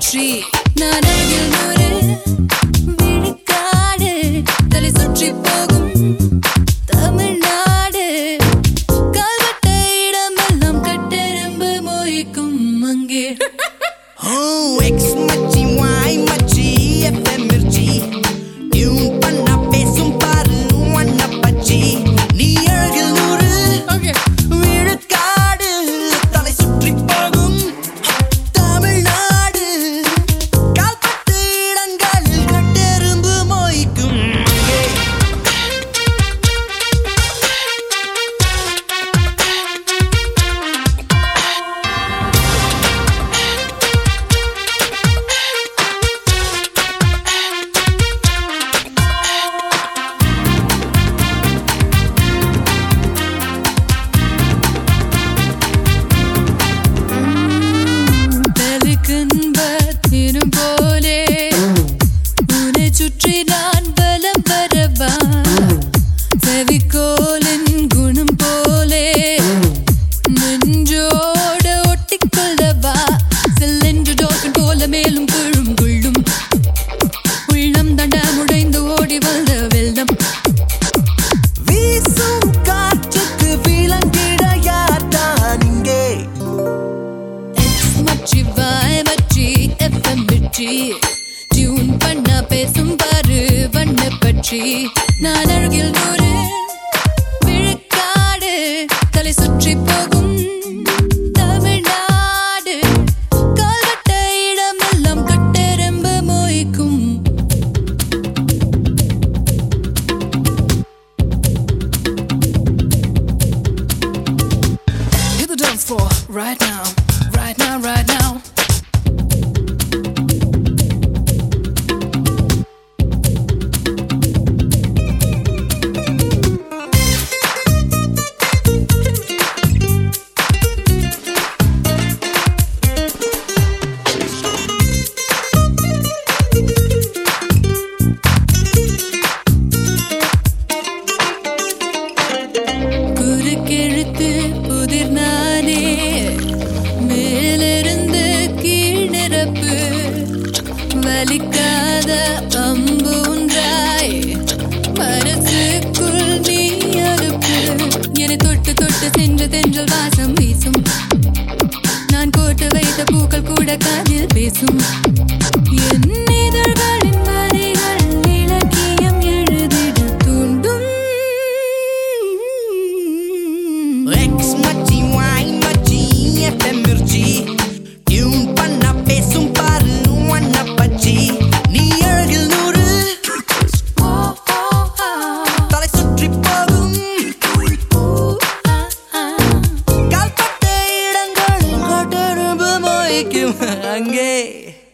வெற்றி நான் அருகில் நூறு விழுக்காடு தலை சுற்றி போகும் தமிழ்நாடு கால்வட்ட இடமெல்லாம் கட்டெரும்பு மொய்க்கும் அங்கே Oh, ex மச்சி வாய் மச்சி FM மிர்ச்சி டியூன் பண்ணா பேசும் பாரு வண்ண பச்சி நீ அழகில் நூறு விழுக்காடு தலை சுற்றி போகும் தமிழ்நாடு கால்பட்டு இடங்களில் கட்டெரும்பு மொய்க்கும் அங்கே. பெருக்கன்பத்தினும் போலே உன்னை சுற்றி நான் பலம் வரவா செவிக்கோலின் குணம் போலே நெஞ்சோட ஒட்டிக்கொள்ளவா செல்லென்று டோக்கன் போல மேலும் குழும் குள்ளும் உள்ளம் தண்ட முடைந்து ஓடி வந்த வெள்ளம் வீசும் காற்றுக்கு விலங்கிட யார்தான் இங்கே எக்ஸ் மச்சி வாய் மச்சி எஃப்எம் வெற்றி டியூன் பண்ண பேசும் பாரு வண்ண பற்றி நான் அருகில் நூறு விழுக்காடு தலை சுற்றி போகும் தமிழ்நாடு கால்வட்ட இடமெல்லாம் கட்டெரும்பு மொய்க்கும் Hit the dance floor right now, right now, right now. குறுக்கெழுத்து புதிர் நானே மேலிருந்து கீழ் நிரப்பு வலிக்காத அம்பு ஒன்றாய் மனசுக்குள் நீ அறுப்பு என்னை தொட்டு தொட்டு சென்று தென்றல் வாசம் வீசும் நான் கோட்டு வைத்த பூக்கள் கூட காதில் பேசும் என் இதழ்களின் வரிகள் இலக்கியம் எழுதிட தூண்டும் எக்ஸ் மச்சி வாய் மச்சி FM மிர்ச்சி டியூன் பண்ணா பேசும் பாரு வண்ண பச்சி நீ அழகில் நூறு தலை சுற்றி போகும் கால்பட்ட இடங்களில் கொட்டெரும்பு மொய்க்கும் அங்கே